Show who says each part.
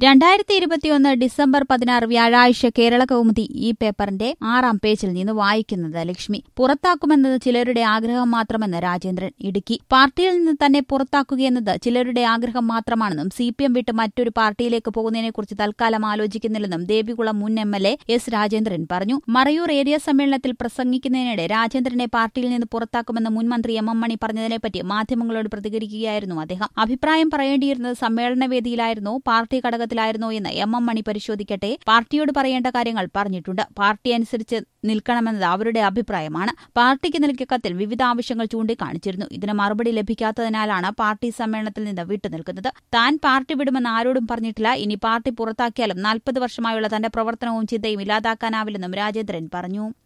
Speaker 1: രണ്ടായിരത്തി ഇരുപത്തിയൊന്ന് ഡിസംബർ പതിനാറ് വ്യാഴാഴ്ച കേരള കൗമുദി ഈ പേപ്പറിന്റെ ആറാം പേജിൽ നിന്ന് വായിക്കുന്നത് ലക്ഷ്മി പുറത്താക്കുമെന്നത് ചിലരുടെ ആഗ്രഹം മാത്രമെന്ന് രാജേന്ദ്രൻ ഇടുക്കി പാർട്ടിയിൽ നിന്ന് തന്നെ പുറത്താക്കുകയെന്നത് ചിലരുടെ ആഗ്രഹം മാത്രമാണെന്നും സി പി എം വിട്ട് മറ്റൊരു പാർട്ടിയിലേക്ക് പോകുന്നതിനെക്കുറിച്ച് തൽക്കാലം ആലോചിക്കുന്നില്ലെന്നും ദേവികുളം മുൻ M L A S Rajendran പറഞ്ഞു മറയൂർ ഏരിയ സമ്മേളനത്തിൽ പ്രസംഗിക്കുന്നതിനിടെ രാജേന്ദ്രനെ പാർട്ടിയിൽ നിന്ന് പുറത്താക്കുമെന്ന് മുൻ മന്ത്രി എം എം മണി പറഞ്ഞതിനെപ്പറ്റി മാധ്യമങ്ങളോട് പ്രതികരിക്കുകയായിരുന്നു അദ്ദേഹം അഭിപ്രായം പറയേണ്ടിയിരുന്നത് സമ്മേളനവേദിയിലായിരുന്നോ പാർട്ടി ഘടകത്തിലായിരുന്നോ എന്ന് എം എം മണി പരിശോധിക്കട്ടെ പാർട്ടിയോട് പറയേണ്ട കാര്യങ്ങൾ പറഞ്ഞിട്ടുണ്ട് പാർട്ടി അനുസരിച്ച് നിൽക്കണമെന്നത് അവരുടെ അഭിപ്രായമാണ് പാർട്ടിക്ക് നൽകിയ കത്തിൽ വിവിധ ആവശ്യങ്ങൾ ചൂണ്ടിക്കാണിച്ചിരുന്നു ഇതിന് മറുപടി ലഭിക്കാത്തതിനാലാണ് പാർട്ടി സമ്മേളനത്തിൽ നിന്ന് വിട്ടുനിൽക്കുന്നത് താൻ പാർട്ടി വിടുമെന്ന് ആരോടും പറഞ്ഞിട്ടില്ല ഇനി പാർട്ടി പുറത്താക്കിയാലും നാൽപ്പത് വർഷമായുള്ള തന്റെ പ്രവർത്തനവും ചിന്തയും ഇല്ലാതാക്കാനാവില്ലെന്നും രാജേന്ദ്രൻ പറഞ്ഞു